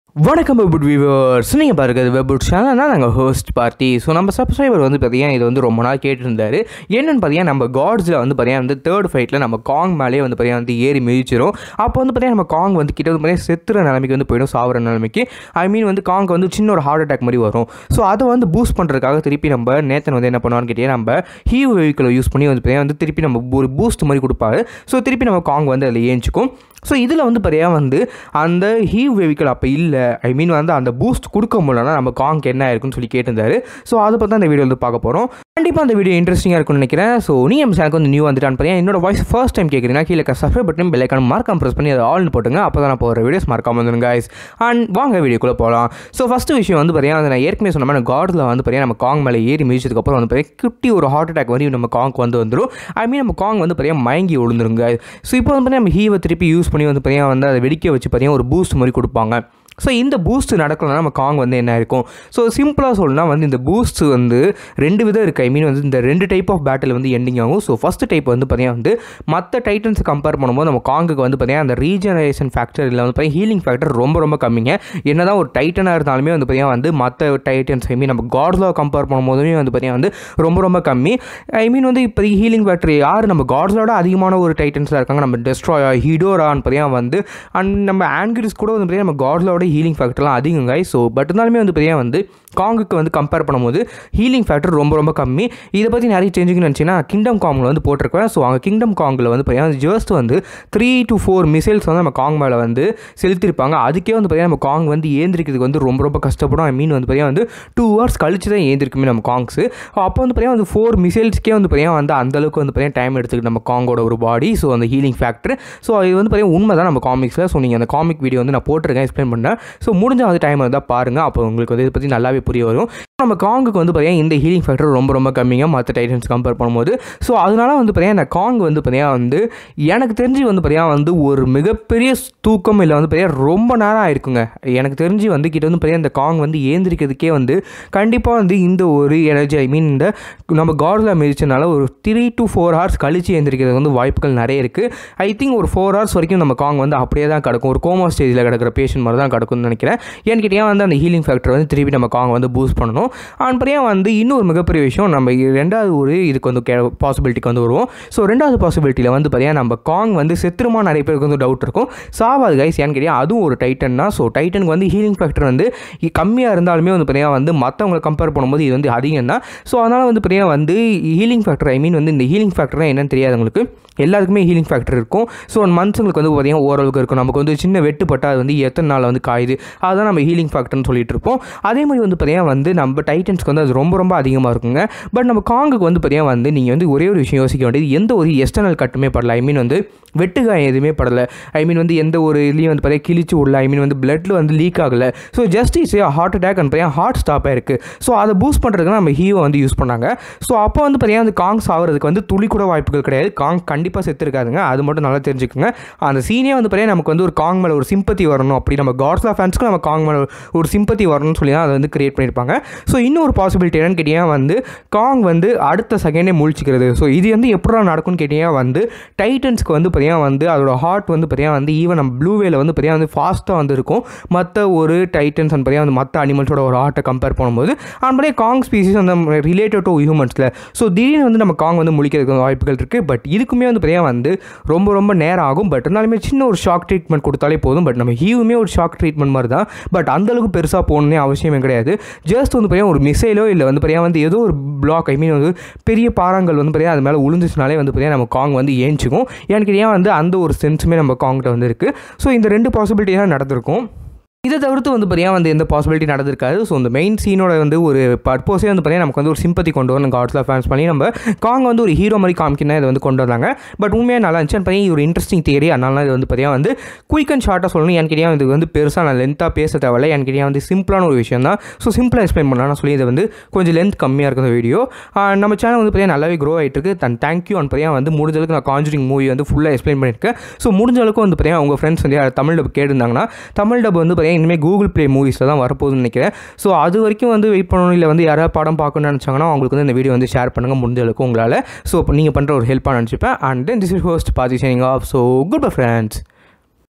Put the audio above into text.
வணக்கம் வெபுட் வியூவர்ஸ் நீங்கள் பாருக்கிறது வெபுட் சேனல்னா நாங்கள் ஹோஸ்ட் பார்ட்டி ஸோ நம்ம சப்ஸ்கிரைபர் வந்து பார்த்தீங்கன்னா இது வந்து ரொம்ப நாள் கேட்டிருந்தாரு என்னென்னு பார்த்தீங்கன்னா நம்ம காட்ஸில் வந்து பார்த்தீங்கன்னா வந்து தேர்ட் ஃபைட்டில் நம்ம காங் மேலே வந்து பார்த்தீங்கன்னா வந்து ஏறி மிதிச்சிரும் அப்போ வந்து பார்த்தீங்கன்னா நம்ம காங் வந்து கிட்ட வந்து பார்த்தீங்கன்னா செத்துற நிலைமைக்கு வந்து போயிடும் சாவர நிலைமைக்கு ஐ மீன் வந்து காங் வந்து சின்ன ஒரு ஹார்ட் அட்டாக் மாதிரி வரும் ஸோ அதை வந்து பூஸ்ட் பண்ணுறதுக்காக திருப்பி நம்ம நேத்தன் வந்து என்ன பண்ணுவான்னு கேட்டீங்கன்னா நம்ம ஹீவ் வெஹிக்கிளை யூஸ் பண்ணி வந்து பார்த்தீங்கன்னா வந்து திருப்பி நம்ம ஒரு பூஸ்ட் மாதிரி கொடுப்பாரு ஸோ திருப்பி நம்ம காங் வந்து அதில் ஏஞ்சிக்கும் ஸோ இதில் வந்து பார்த்தீங்கன்னா வந்து அந்த ஹீவ் வெஹிக்கிள் அப்போ இல்லை ஐ மீன் வந்து அந்த பூஸ்ட் கொடுக்க முடியலன்னா நம்ம காங்க் என்ன ஆயிருக்குன்னு சொல்லி கேட்டிருந்தாரு ஸோ அதை பற்றி அந்த வீடியோ வந்து பார்க்க போகிறோம் கண்டிப்பாக அந்த வீடியோ இன்ட்ரெஸ்டிங்காக இருக்கும்னு நினைக்கிறேன் ஸோ நீங்கள் நம்ம சேனலுக்கு வந்து நியூ வந்துட்டான்னு பார்த்தீங்கன்னா என்னோட வாய்ஸ் ஃபர்ஸ்ட் டைம் கேட்குறீங்கன்னா கீழே சப்ஸ்கிரைப் பட்டன் பெல் ஐக்கான மார்க்கம் ப்ரெஸ் பண்ணி அதை ஆல்னு போட்டுங்க அப்போ தான் நான் போகிற வீடியோஸ் மறக்காம வந்துருங்க guys அண்ட் வாங்க வீடியோக்குள்ளே போகலாம் ஸோ ஃபஸ்ட்டு விஷயம் வந்து பார்த்தீங்கன்னா வந்து நான் ஏற்கனவே சொன்ன மாதிரி காடில் வந்து பார்த்தீங்கன்னா நம்ம காங் மேலே ஏறி மிதிச்சதுக்கப்புறம் வந்து பார்த்தீங்கன்னா குட்டி ஒரு ஹார்ட் அட்டாக் வரையும் நம்ம காங்க் வந்து வந்துடும் ஐ மீன் நம்ம காங் வந்து பார்த்தீங்கன்னா மயங்கி விழுந்துருங்க ஸோ இப்போ வந்து பார்த்தீங்கன்னா நம்ம ஹீவை திருப்பி யூஸ் பண்ணி வந்து பார்த்தீங்கன்னா வந்து அதை வெடிக்க வச்சு பார்த்தீங்கன்னா ஒரு பூஸ்ட் மாதிரி கொடுப்பாங்க ஸோ இந்த பூஸ்ட் நடக்கலன்னா நம்ம காங் வந்து என்ன இருக்கும் ஸோ சிம்பிளாக சொல்லணும்னா வந்து இந்த பூஸ்ட் வந்து ரெண்டு விதம் இருக்குது ஐ மீன் வந்து இந்த ரெண்டு டைப் ஆஃப் பேட்டில் வந்து எண்டிங் ஆகும் ஸோ ஃபஸ்ட் டைப் வந்து பார்த்தீங்கன்னா வந்து மற்ற டைட்டன்ஸ் கம்பேர் பண்ணும்போது நம்ம காங்குக்கு வந்து பார்த்தீங்கன்னா அந்த ரீஜனரேஷன் ஃபேக்டர் இல்லை வந்து பார்த்தீங்கன்னா ஹீலிங் ஃபேக்டர் ரொம்ப ரொம்ப கம்மிங்க என்ன தான் ஒரு டைட்டனாக இருந்தாலுமே வந்து பார்த்தீங்கன்னா வந்து மற்ற டைட்டன்ஸ் ஐ மீன் நம்ம காட்ஸில் கம்பேர் பண்ணும்போதுமே வந்து பார்த்தீங்கன்னா வந்து ரொம்ப ரொம்ப கம்மி ஐ மீன் வந்து இப்போ ஹீலிங் ஃபேக்டர் யார் நம்ம காட்ஸோட அதிகமான ஒரு டைட்டன்ஸில் இருக்காங்க நம்ம டெஸ்ட்ராயா ஹீடோரான்னு பார்த்தீங்கன்னா வந்து அண்ட் நம்ம ஆங்கிரிஸ் கூட வந்து பார்த்தீங்கன்னா நம்ம காட்ஸோட ஹீலிங் ஃபேக்டர்லாம் அதிகம் guys ஸோ பட் இருந்தாலுமே வந்து பார்த்தீங்கன்னா வந்து காங்குக்கு வந்து கம்பேர் பண்ணும்போது ஹீலிங் ஃபேக்டர் ரொம்ப ரொம்ப கம்மி இதை பற்றி நிறைய சேஞ்சுங்கன்னு நினச்சிங்கன்னா கிங்டம் காங்கில் வந்து போட்டிருக்கேன் ஸோ அங்கே கிங்டம் காங்கில் வந்து பார்த்தீங்கன்னா ஜஸ்ட் வந்து த்ரீ டு ஃபோர் மிசைல்ஸ் வந்து நம்ம காங் மேலே வந்து செலுத்திருப்பாங்க அதுக்கே வந்து பார்த்தீங்கன்னா நம்ம காங் வந்து ஏந்திரிக்கிறதுக்கு வந்து ரொம்ப ரொம்ப கஷ்டப்படும் ஐ மீன் வந்து பார்த்தீங்கன்னா வந்து டூ ஹவர்ஸ் கழிச்சு தான் ஏந்திருக்குமே நம்ம காங்ஸ் அப்போ வந்து பார்த்தீங்கன்னா வந்து ஃபோர் மிசைல்ஸ்க்கே வந்து பார்த்தீங்கன்னா வந்து அந்தளவுக்கு வந்து பார்த்தீங்கன்னா டைம் எடுத்துக்கிட்டு நம்ம காங்கோட ஒரு பாடி ஸோ அந்த ஹீலிங் ஃபேக்டர் ஸோ இது வந்து பார்த்தீங்கன்னா உண்மை தான் நம்ம காமிக்ஸில் ஸோ நீங்கள் அந்த காமிக் வீடியோ வந்து நான் போட்டிருக்கேன் எக்ஸ்பிளைன் பண்ணேன் ஸோ முடிஞ்ச வந்து டைம் இருந்தால் பாருங்கள் அப்போ உங்களுக்கு வந்து இதை பற்றி நல்லாவே புரிய வரும் நம்ம காங்குக்கு வந்து பார்த்தீங்கன்னா இந்த ஹீலிங் ஃபேக்டர் ரொம்ப ரொம்ப கம்மிங்க மற்ற டைட்டன்ஸ் கம்பேர் பண்ணும்போது ஸோ அதனால வந்து பார்த்தீங்கன்னா இந்த காங் வந்து பார்த்தீங்கன்னா வந்து எனக்கு தெரிஞ்சு வந்து பார்த்தீங்கன்னா வந்து ஒரு மிகப்பெரிய தூக்கம் இல்லை வந்து பார்த்தீங்கன்னா ரொம்ப நேரம் ஆயிருக்குங்க எனக்கு தெரிஞ்சு வந்து கிட்ட வந்து பார்த்தீங்கன்னா இந்த காங் வந்து ஏந்திரிக்கிறதுக்கே வந்து கண்டிப்பாக வந்து இந்த ஒரு எனர்ஜி ஐ மீன் இந்த நம்ம காடில் மிதிச்சனால ஒரு த்ரீ டு ஃபோர் ஹவர்ஸ் கழிச்சு ஏந்திரிக்கிறது வந்து வாய்ப்புகள் நிறைய இருக்குது ஐ திங்க் ஒரு ஃபோர் ஹவர்ஸ் வரைக்கும் நம்ம காங் வந்து அப்படியே தான் கிடக்கும் ஒரு கோமா ஸ்டேஜில் கிடக்கிற பேஷண்ட் மாதிரி தான் கிடக்கும்னு நினைக்கிறேன் ஏன்னு கேட்டிங்கன்னா வந்து அந்த ஹீலிங் ஃபேக்டர் வந்து திருப்பி நம்ம காங் வந்து பூஸ்ட் பண்ணணும் அப்புறம் வந்து இன்னொரு மிகப்பெரிய விஷயம் நம்ம ரெண்டாவது ஒரு இதுக்கு வந்து கே பாசிபிலிட்டிக்கு வந்து வருவோம் ஸோ ரெண்டாவது பாசிபிலிட்டியில் வந்து பார்த்தீங்கன்னா நம்ம காங் வந்து செத்துருமா நிறைய பேருக்கு வந்து டவுட் இருக்கும் சாவாது கைஸ் ஏன்னு கேட்டியா அதுவும் ஒரு டைட்டன் தான் ஸோ டைட்டனுக்கு வந்து ஹீலிங் ஃபேக்டர் வந்து கம்மியாக இருந்தாலுமே வந்து பார்த்தீங்கன்னா வந்து மற்றவங்களை கம்பேர் பண்ணும்போது இது வந்து அதிகம் தான் ஸோ அதனால் வந்து பார்த்தீங்கன்னா வந்து ஹீலிங் ஃபேக்டர் ஐ மீன் வந்து இந்த ஹீலிங் ஃபேக்டர்னா என்னன்னு தெரியாது உங்களுக்கு எல்லாருக்குமே ஹீலிங் ஃபேக்டர் இருக்கும் ஸோ மனுஷங்களுக்கு வந்து பார்த்தீங்கன்னா ஓரளவுக்கு இருக்கும் நமக்கு வந்து சின்ன வெட்டுப்பட்டா அது வந்து எத்தனை நாள் வந்து காயுது அதுதான் நம்ம ஹீலிங் ஃபேக்டர்னு சொல்லிட்டு இருப்போம் அதே மாதிரி வந்து பார்த்தீங்கன்னா வந்து நம்ம டைட்டன்ஸ்க்கு வந்து அது ரொம்ப ரொம்ப அதிகமாக இருக்குங்க பட் நம்ம காங்குக்கு வந்து பார்த்தீங்கன்னா வந்து நீங்கள் வந்து ஒரே ஒரு விஷயம் யோசிக்க வேண்டியது எந்த ஒரு எக்ஸ்டர்னல் கட்டுமே படல ஐ மீன் வந்து வெட்டுகாயம் எதுவுமே படலை ஐ மீன் வந்து எந்த ஒரு இதுலேயும் வந்து பார்த்தீங்கன்னா கிழிச்சு உள்ள ஐ மீன் வந்து பிளட்டில் வந்து லீக் ஆகலை so just is heart attack and பார்த்தீங்கன்னா ஹார்ட் ஸ்டாப் ஆயிருக்கு ஸோ அதை பூஸ்ட் பண்ணுறதுக்கு நம்ம ஹீவோ வந்து யூஸ் பண்ணாங்க ஸோ அப்போ வந்து பார்த்தீங்கன்னா அந்த காங்ஸ் ஆகிறதுக்கு வந்து துளி கூட வாய்ப்புகள் கிடையாது காங் கண்டிப்பாக செத்துருக்காதுங்க அது மட்டும் நல்லா தெரிஞ்சுக்கோங்க அந்த சீனே வந்து பார்த்தீங்கன்னா நமக்கு வந்து ஒரு காங் மேலே ஒரு சிம்பத்தி வரணும் அப்படி நம்ம காட்ஸ்லா ஃபேன்ஸ்க்கு நம்ம காங் மேலே ஒரு சிம்பத்தி வரணும்னு சொல்லி தான் அதை வந்து கிரியேட் பண்ணியிருப்பாங்க ஸோ இன்னொரு பாசிபிலிட்டி என்னன்னு கேட்டிங்கன்னா வந்து காங் வந்து அடுத்த செகண்டே முழிச்சிக்கிறது ஸோ இது வந்து எப்படா நடக்கும்னு கேட்டிங்கன்னா வந்து டைட்டன்ஸ்க்கு வந்து பார்த்தீங்கன்னா வந்து அதோட ஹார்ட் வந்து பார்த்தீங்கன்னா வந்து ஈவன் நம்ம ப்ளூ வேல வந்து பார்த்தீங்கன்னா வந்து ஃபாஸ்ட்டாக வந்து இருக்கும் மற்ற ஒரு டைட்டன்ஸ் அண்ட் பார்த்தீங்கன்னா வந்து மற்ற அனிமல்ஸோட ஒரு ஹார்ட்டை கம்பேர் பண்ணும்போது அப்படியே காங் ஸ்பீசிஸ் அந்த ரிலேட்டட் டு ஹியூமன்ஸில் ஸோ திடீர்னு வந்து நம்ம காங் வந்து முழிக்கிறதுக்கு வாய்ப்புகள் இருக்குது பட் இதுக்குமே வந்து பார்த்தீங்கன்னா வந்து ரொம்ப ரொம்ப நேரம் ஆகும் பட் இருந்தாலுமே சின்ன ஒரு ஷாக் ட்ரீட்மெண்ட் கொடுத்தாலே போதும் பட் நம்ம ஹீவுமே ஒரு ஷாக் ட்ரீட்மெண்ட் மாதிரி தான் பட் அந்தளவுக்கு பெருசாக போகணுன்னே அவசியமே கிடையாது ஜஸ்ட் வந்து பார்த்தீங்கன்னா ஒரு மிசைலோ இல்லை வந்து பார்த்தீங்கன்னா வந்து ஏதோ ஒரு பிளாக் ஐ மீன் வந்து பெரிய பாறாங்கல் வந்து பார்த்தீங்கன்னா அது மேலே உளுந்துச்சுனாலே வந்து பார்த்தீங்கன்னா நம்ம காங் வந்து ஏஞ்சிக்கும் ஏன்னு கேட்டிங்கன்னா வந்து அந்த ஒரு சென்ஸுமே நம்ம காங்கிட்ட வந்து இருக்குது ஸோ இந்த ரெண்டு பாசிபிலிட்டி தான் நடந்திருக்கும் இதை தவிர்த்து வந்து பார்த்தீங்கன்னா வந்து எந்த பாசிபிலிட்டி நடந்திருக்காது ஸோ இந்த மெயின் சீனோட வந்து ஒரு பர்பஸே வந்து பார்த்தீங்கன்னா நமக்கு வந்து ஒரு சிம்பத்தி கொண்டு வரணும் காட்ஸில் ஃபேன்ஸ் பண்ணி நம்ம காங்க வந்து ஒரு ஹீரோ மாதிரி காமிக்கணும் இதை வந்து கொண்டு வந்தாங்க பட் உண்மையாக நல்லா இருந்துச்சு பார்த்தீங்கன்னா ஒரு இன்ட்ரெஸ்டிங் தியரி அதனால இது வந்து பார்த்தீங்கன்னா வந்து குயிக் அண்ட் ஷார்ட்டாக சொல்லணும் என் கேட்டியா இது வந்து பெருசாக நான் லென்த்தாக பேச தேவையில்ல என் கேட்டியா வந்து சிம்பிளான ஒரு விஷயம் தான் ஸோ சிம்பிளாக எக்ஸ்பிளைன் பண்ணலாம் நான் சொல்லி இதை வந்து கொஞ்சம் லென்த் கம்மியாக இருக்குது வீடியோ நம்ம சேனல் வந்து பார்த்தீங்கன்னா நல்லாவே க்ரோ ஆகிட்டு இருக்கு தன் தேங்க்யூ அண்ட் பார்த்தீங்கன்னா வந்து முடிஞ்ச அளவுக்கு நான் கான்ஜூரிங் மூவி வந்து ஃபுல்லாக எக்ஸ்பிளைன் பண்ணியிருக்கேன் ஸோ முடிஞ்ச அளவுக்கு வந்து பார்த்தீங்கன்னா உங்கள் ஃப்ரெண்ட்ஸ் வந்து யார் தமிழ் டப் கேட்டிருந்தாங்கன்னா தமிழ் டப் வந்து பார்த்தீங்கன்னா இனிமேல் கூகுள் ப்ளே மூவிஸில் தான் வரப்போகுதுன்னு நினைக்கிறேன் ஸோ அது வரைக்கும் வந்து வெயிட் பண்ணணும் இல்லை வந்து யாராவது படம் பார்க்கணும்னு நினச்சாங்கன்னா அவங்களுக்கு வந்து இந்த வீடியோ வந்து ஷேர் பண்ணுங்கள் முடிஞ்ச அளவுக்கு உங்களால் ஸோ நீங்கள் பண்ணுற ஒரு ஹெல்ப்பாக நினச்சிப்பேன் and then this is host பாதி ஷேனிங் ஆஃப் ஸோ குட் பை ஃப்ரெண்ட்ஸ்